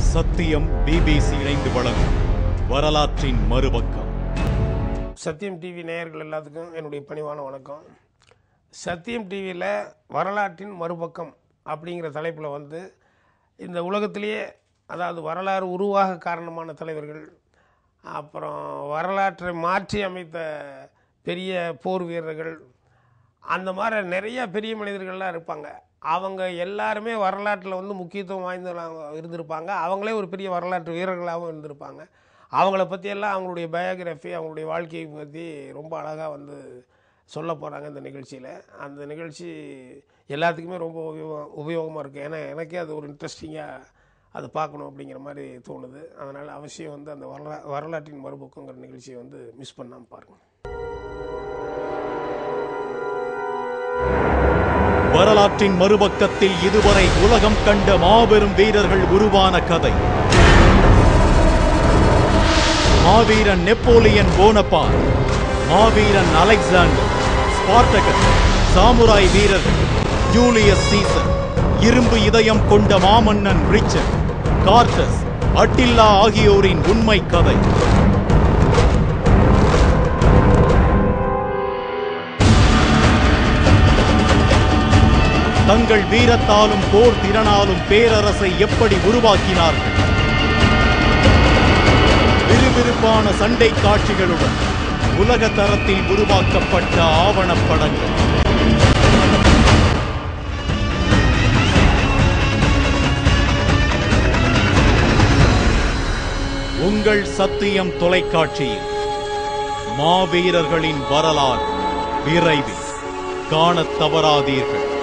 சத்தியம் பிபிசி இணைந்து வழங்கும் வரலாற்றின் மறுபக்கம் சத்தியம் டிவி நேயர்கள் எல்லாத்துக்கும் என்னுடைய பணிவான வணக்கம் சத்தியம் டிவியில் வரலாற்றின் மறுபக்கம் அப்படிங்கிற தலைப்பில் வந்து இந்த உலகத்திலேயே அதாவது வரலாறு உருவாக காரணமான தலைவர்கள் அப்புறம் வரலாற்றை மாற்றி அமைத்த பெரிய போர் வீரர்கள் அந்த மாதிரி நிறைய பெரிய மனிதர்கள்லாம் இருப்பாங்க அவங்க எல்லாருமே வரலாற்றில் வந்து முக்கியத்துவம் வாய்ந்தவங்க இருந்திருப்பாங்க அவங்களே ஒரு பெரிய வரலாற்று வீரர்களாகவும் இருந்திருப்பாங்க அவங்கள பற்றியெல்லாம் அவங்களுடைய பயோகிராஃபி அவங்களுடைய வாழ்க்கையை பற்றி ரொம்ப அழகாக வந்து சொல்ல போகிறாங்க இந்த நிகழ்ச்சியில் அந்த நிகழ்ச்சி எல்லாத்துக்குமே ரொம்ப உபயோகம் உபயோகமாக இருக்குது ஏன்னா எனக்கே அது ஒரு இன்ட்ரெஸ்டிங்காக அது பார்க்கணும் அப்படிங்கிற மாதிரி தோணுது அதனால் அவசியம் வந்து அந்த வரலா வரலாற்றின் மறுபக்கங்கிற நிகழ்ச்சியை வந்து மிஸ் பண்ணாமல் பாருங்கள் வரலாற்றின் மறுபக்கத்தில் இதுவரை உலகம் கண்ட மாபெரும் வீரர்கள் உருவான கதை மாவீரன் நெப்போலியன் போனபார் மாவீரன் அலெக்சாண்டர் ஸ்பார்டகஸ் சாமுராய் வீரர்கள் ஜூலியஸ் சீசர் இரும்பு இதயம் கொண்ட மாமன்னன் ரிச்சர்ட் கார்டஸ் அட்டில்லா ஆகியோரின் உண்மை கதை தங்கள் வீரத்தாலும் போர் திறனாலும் பேரரசை எப்படி உருவாக்கினார்கள் விறுவிறுப்பான சண்டை காட்சிகளுடன் உலக தரத்தில் உருவாக்கப்பட்ட ஆவணப்படங்கள் உங்கள் சத்தியம் தொலைக்காட்சியில் மாவீரர்களின் வரலாறு விரைவில் காணத் தவறாதீர்கள்